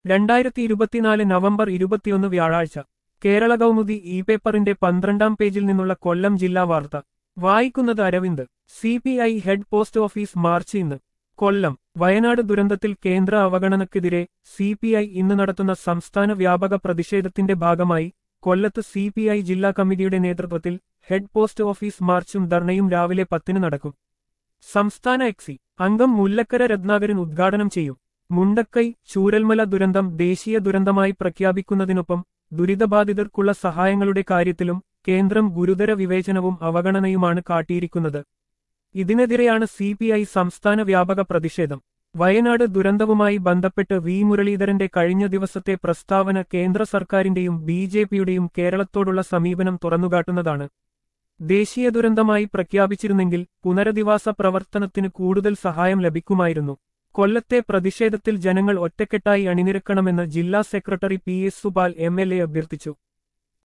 രണ്ടായിരത്തി ഇരുപത്തിനാല് നവംബർ ഇരുപത്തിയൊന്ന് വ്യാഴാഴ്ച കേരള കൗമുദി ഇ പേപ്പറിന്റെ പന്ത്രണ്ടാം പേജിൽ നിന്നുള്ള കൊല്ലം ജില്ലാ വാർത്ത വായിക്കുന്നത് Aravind C P I head post office march ഇന്ന് കൊല്ലം വയനാട് ദുരന്തത്തിൽ കേന്ദ്ര അവഗണനയ്ക്കെതിരെ സി പി ഐ ഇന്ന് നടത്തുന്ന സംസ്ഥാന വ്യാപക പ്രതിഷേധത്തിന്റെ ഭാഗമായി കൊല്ലത്ത് സി പി ഐ ജില്ലാ കമ്മിറ്റിയുടെ നേതൃത്വത്തിൽ ഹെഡ് പോസ്റ്റ് ഓഫീസ് മാർച്ചും ധർണയും രാവിലെ പത്തിന് നടക്കും സംസ്ഥാന എക്സി അംഗം മുല്ലക്കര രത്നാകരൻ ഉദ്ഘാടനം ചെയ്യും മുണ്ടക്കൈ ചൂരൽമല ദുരന്തം ദേശീയ ദുരന്തമായി പ്രഖ്യാപിക്കുന്നതിനൊപ്പം ദുരിതബാധിതർക്കുള്ള സഹായങ്ങളുടെ കാര്യത്തിലും കേന്ദ്രം ഗുരുതര വിവേചനവും അവഗണനയുമാണ് കാട്ടിയിരിക്കുന്നത് ഇതിനെതിരെയാണ് സി പി ഐ സംസ്ഥാന വ്യാപക പ്രതിഷേധം വയനാട് ദുരന്തവുമായി ബന്ധപ്പെട്ട് വി മുരളീധരന്റെ കഴിഞ്ഞ ദിവസത്തെ പ്രസ്താവന കേന്ദ്ര സർക്കാരിന്റെയും ബി ജെ പിയുടെയും കേരളത്തോടുള്ള സമീപനം തുറന്നുകാട്ടുന്നതാണ് ദേശീയ ദുരന്തമായി പ്രഖ്യാപിച്ചിരുന്നെങ്കിൽ പുനരധിവാസ പ്രവർത്തനത്തിന് കൂടുതൽ സഹായം ലഭിക്കുമായിരുന്നു കൊല്ലത്തെ പ്രതിഷേധത്തിൽ ജനങ്ങൾ ഒറ്റക്കെട്ടായി അണിനിരക്കണമെന്ന് ജില്ലാ secretary P S Supal M L A അഭ്യർത്ഥിച്ചു